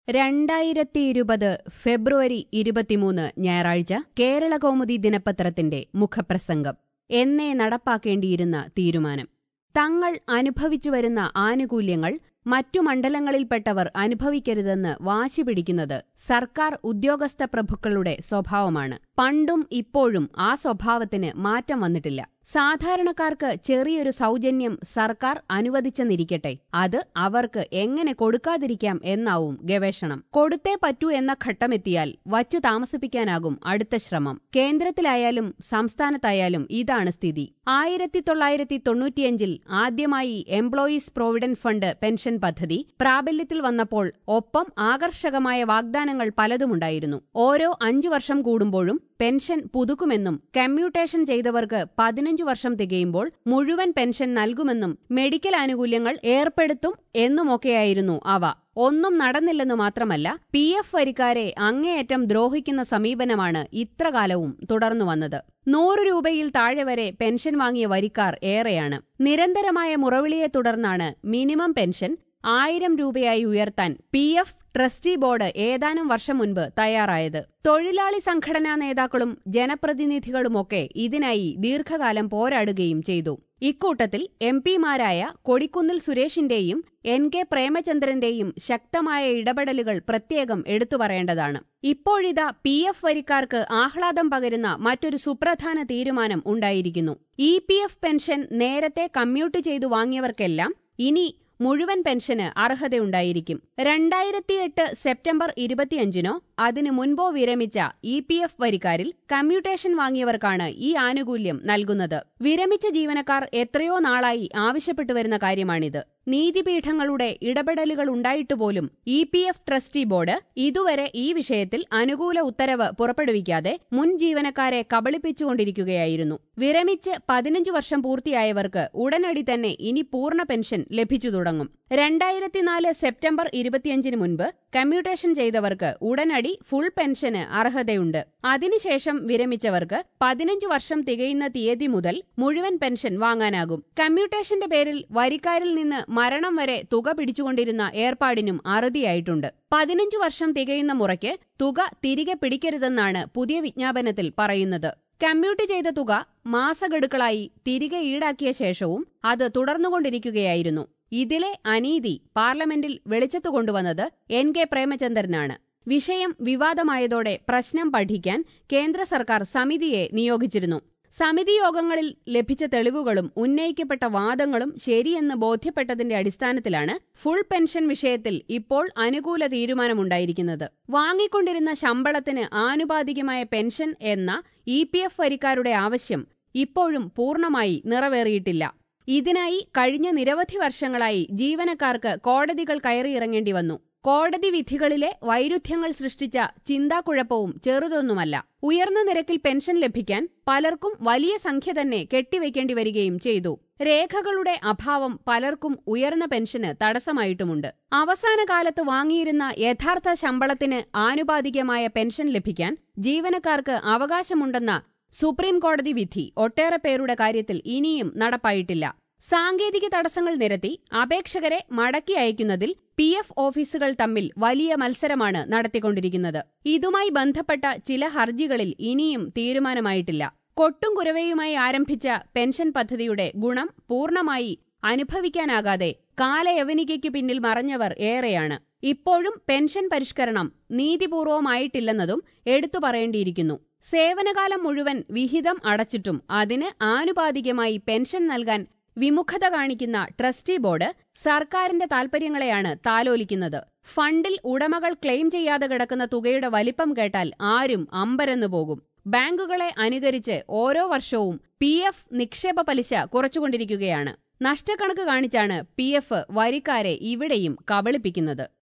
രണ്ടായിരത്തി ഇരുപത് ഫെബ്രുവരി ഇരുപത്തിമൂന്ന് ഞായറാഴ്ച കേരളകൗമുദി ദിനപത്രത്തിന്റെ മുഖപ്രസംഗം എന്നേ നടപ്പാക്കേണ്ടിയിരുന്ന തീരുമാനം തങ്ങൾ അനുഭവിച്ചുവരുന്ന ആനുകൂല്യങ്ങൾ മറ്റു മണ്ഡലങ്ങളിൽപ്പെട്ടവർ അനുഭവിക്കരുതെന്ന് വാശി പിടിക്കുന്നത് സർക്കാർ ഉദ്യോഗസ്ഥ പ്രഭുക്കളുടെ സ്വഭാവമാണ് പണ്ടും ഇപ്പോഴും ആ സ്വഭാവത്തിന് മാറ്റം വന്നിട്ടില്ല സാധാരണക്കാർക്ക് ചെറിയൊരു സൗജന്യം സർക്കാർ അനുവദിച്ചെന്നിരിക്കട്ടെ അത് അവർക്ക് എങ്ങനെ കൊടുക്കാതിരിക്കാം എന്നാവും ഗവേഷണം കൊടുത്തേ പറ്റൂ എന്ന ഘട്ടമെത്തിയാൽ വച്ചു താമസിപ്പിക്കാനാകും അടുത്ത ശ്രമം കേന്ദ്രത്തിലായാലും സംസ്ഥാനത്തായാലും ഇതാണ് സ്ഥിതി ആയിരത്തി തൊള്ളായിരത്തി തൊണ്ണൂറ്റിയഞ്ചിൽ ആദ്യമായി എംപ്ലോയീസ് പ്രോവിഡന്റ് ഫണ്ട് പെൻഷൻ പദ്ധതി പ്രാബല്യത്തിൽ വന്നപ്പോൾ ഒപ്പം ആകർഷകമായ വാഗ്ദാനങ്ങൾ പലതുമുണ്ടായിരുന്നു ഓരോ അഞ്ചു വർഷം കൂടുമ്പോഴും പെൻഷൻ പുതുക്കുമെന്നും കമ്മ്യൂട്ടേഷൻ ചെയ്തവർക്ക് പതിനഞ്ചു വർഷം തികയുമ്പോൾ മുഴുവൻ പെൻഷൻ നൽകുമെന്നും മെഡിക്കൽ ആനുകൂല്യങ്ങൾ ഏർപ്പെടുത്തും എന്നുമൊക്കെയായിരുന്നു അവ ഒന്നും നടന്നില്ലെന്നു മാത്രമല്ല പി എഫ് വരിക്കാരെ അങ്ങേയറ്റം ദ്രോഹിക്കുന്ന സമീപനമാണ് ഇത്രകാലവും തുടർന്നു വന്നത് നൂറ് രൂപയിൽ താഴെ വരെ പെൻഷൻ വാങ്ങിയ വരിക്കാർ ഏറെയാണ് നിരന്തരമായ മുറവിളിയെ തുടർന്നാണ് മിനിമം പെൻഷൻ ആയിരം രൂപയായി ഉയർത്താൻ പി എഫ് ട്രസ്റ്റി ബോർഡ് ഏതാനും വർഷം മുൻപ് തയ്യാറായത് തൊഴിലാളി സംഘടനാ നേതാക്കളും ജനപ്രതിനിധികളുമൊക്കെ ഇതിനായി ദീർഘകാലം പോരാടുകയും ചെയ്തു ഇക്കൂട്ടത്തിൽ എം പിമാരായ കൊടിക്കുന്നിൽ സുരേഷിന്റെയും എൻ കെ പ്രേമചന്ദ്രന്റെയും ശക്തമായ ഇടപെടലുകൾ പ്രത്യേകം എടുത്തു പറയേണ്ടതാണ് ഇപ്പോഴിതാ പി എഫ് വരിക്കാർക്ക് ആഹ്ലാദം പകരുന്ന മറ്റൊരു സുപ്രധാന തീരുമാനം ഉണ്ടായിരിക്കുന്നു ഇ പി എഫ് പെൻഷൻ നേരത്തെ കമ്മ്യൂട്ട് ചെയ്തു വാങ്ങിയവർക്കെല്ലാം ഇനി മുഴുവൻ പെൻഷന് അർഹതയുണ്ടായിരിക്കും രണ്ടായിരത്തിയെട്ട് സെപ്റ്റംബർ ഇരുപത്തിയഞ്ചിനോ അതിനു മുൻപോ വിരമിച്ച ഇ പി എഫ് വരിക്കാരിൽ കമ്മ്യൂട്ടേഷൻ വാങ്ങിയവർക്കാണ് ഈ ആനുകൂല്യം നൽകുന്നത് വിരമിച്ച ജീവനക്കാർ എത്രയോ നാളായി ആവശ്യപ്പെട്ടു വരുന്ന കാര്യമാണിത് നീതിപീഠങ്ങളുടെ ഇടപെടലുകൾ ഉണ്ടായിട്ടുപോലും E P F trustee board ഇതുവരെ ഈ വിഷയത്തിൽ അനുകൂല ഉത്തരവ് പുറപ്പെടുവിക്കാതെ മുൻ ജീവനക്കാരെ കബളിപ്പിച്ചുകൊണ്ടിരിക്കുകയായിരുന്നു വിരമിച്ച് പതിനഞ്ചു വർഷം പൂർത്തിയായവർക്ക് ഉടനടി തന്നെ ഇനി പൂർണ്ണ പെൻഷൻ ലഭിച്ചു തുടങ്ങും രണ്ടായിരത്തിനാല് സെപ്റ്റംബർ ഇരുപത്തിയഞ്ചിന് മുൻപ് കമ്മ്യൂട്ടേഷൻ ചെയ്തവർക്ക് ഉടനടി ഫുൾ പെൻഷന് അർഹതയുണ്ട് അതിനുശേഷം വിരമിച്ചവർക്ക് പതിനഞ്ചു വർഷം തികയുന്ന തീയതി മുതൽ മുഴുവൻ പെൻഷൻ വാങ്ങാനാകും കമ്മ്യൂട്ടേഷന്റെ പേരിൽ വരിക്കാരിൽ നിന്ന് മരണം വരെ തുക പിടിച്ചുകൊണ്ടിരുന്ന ഏർപ്പാടിനും അറുതിയായിട്ടുണ്ട് പതിനഞ്ചു വർഷം തികയുന്ന മുറയ്ക്ക് തുക തിരികെ പിടിക്കരുതെന്നാണ് പുതിയ വിജ്ഞാപനത്തിൽ പറയുന്നത് കമ്മ്യൂട്ട് ചെയ്ത തുക മാസഗഡുക്കളായി തിരികെ ഈടാക്കിയ ശേഷവും അത് തുടർന്നുകൊണ്ടിരിക്കുകയായിരുന്നു ഇതിലെ അനീതി പാർലമെന്റിൽ വെളിച്ചത്തു കൊണ്ടുവന്നത് എൻ കെ പ്രേമചന്ദ്രനാണ് വിഷയം വിവാദമായതോടെ പ്രശ്നം പഠിക്കാൻ കേന്ദ്ര സർക്കാർ സമിതിയെ നിയോഗിച്ചിരുന്നു സമിതി യോഗങ്ങളിൽ ലഭിച്ച തെളിവുകളും ഉന്നയിക്കപ്പെട്ട വാദങ്ങളും ശരിയെന്ന് ബോധ്യപ്പെട്ടതിന്റെ അടിസ്ഥാനത്തിലാണ് ഫുൾ പെൻഷൻ വിഷയത്തിൽ ഇപ്പോൾ അനുകൂല തീരുമാനമുണ്ടായിരിക്കുന്നത് വാങ്ങിക്കൊണ്ടിരുന്ന ശമ്പളത്തിന് ആനുപാതികമായ പെൻഷൻ എന്ന ഇ പി എഫ് വരിക്കാരുടെ ആവശ്യം ഇപ്പോഴും പൂർണ്ണമായി നിറവേറിയിട്ടില്ല ഇതിനായി കഴിഞ്ഞ നിരവധി വർഷങ്ങളായി ജീവനക്കാർക്ക് കോടതികൾ കയറിയിറങ്ങേണ്ടി വന്നു കോടതി വിധികളിലെ വൈരുദ്ധ്യങ്ങൾ സൃഷ്ടിച്ച ചിന്താക്കുഴപ്പവും ചെറുതൊന്നുമല്ല ഉയർന്ന നിരക്കിൽ പെൻഷൻ ലഭിക്കാൻ പലർക്കും വലിയ സംഖ്യ തന്നെ കെട്ടിവെക്കേണ്ടി വരികയും ചെയ്തു രേഖകളുടെ അഭാവം പലർക്കും ഉയർന്ന പെൻഷന് തടസ്സമായിട്ടുമുണ്ട് അവസാന കാലത്ത് വാങ്ങിയിരുന്ന യഥാർത്ഥ ശമ്പളത്തിന് ആനുപാതികമായ പെൻഷൻ ലഭിക്കാൻ ജീവനക്കാർക്ക് അവകാശമുണ്ടെന്ന സുപ്രീം കോടതി വിധി ഒട്ടേറെ പേരുടെ കാര്യത്തിൽ ഇനിയും നടപ്പായിട്ടില്ല സാങ്കേതിക തടസ്സങ്ങൾ നിരത്തി അപേക്ഷകരെ മടക്കി അയക്കുന്നതിൽ പി എഫ് ഓഫീസുകൾ തമ്മിൽ വലിയ മത്സരമാണ് നടത്തിക്കൊണ്ടിരിക്കുന്നത് ഇതുമായി ബന്ധപ്പെട്ട ചില ഹർജികളിൽ ഇനിയും തീരുമാനമായിട്ടില്ല കൊട്ടും കുരവയുമായി ആരംഭിച്ച പെൻഷൻ പദ്ധതിയുടെ ഗുണം പൂർണ്ണമായി അനുഭവിക്കാനാകാതെ കാലയവനികയ്ക്കു പിന്നിൽ മറഞ്ഞവർ ഏറെയാണ് ഇപ്പോഴും പെൻഷൻ പരിഷ്കരണം നീതിപൂർവമായിട്ടില്ലെന്നതും എടുത്തു പറയേണ്ടിയിരിക്കുന്നു സേവനകാലം മുഴുവൻ വിഹിതം അടച്ചിട്ടും അതിന് ആനുപാതികമായി പെൻഷൻ നൽകാൻ വിമുഖത കാണിക്കുന്ന ട്രസ്റ്റി ബോർഡ് സർക്കാരിന്റെ താൽപര്യങ്ങളെയാണ് താലോലിക്കുന്നത് ഫണ്ടിൽ ഉടമകൾ ക്ലെയിം ചെയ്യാതെ കിടക്കുന്ന തുകയുടെ വലിപ്പം കേട്ടാൽ ആരും അമ്പരന്നു പോകും ബാങ്കുകളെ അനുകരിച്ച് ഓരോ വർഷവും പി എഫ് നിക്ഷേപ പലിശ കുറച്ചുകൊണ്ടിരിക്കുകയാണ് നഷ്ടക്കണക്ക് കാണിച്ചാണ് പി എഫ് വരിക്കാരെ ഇവിടെയും കബളിപ്പിക്കുന്നത്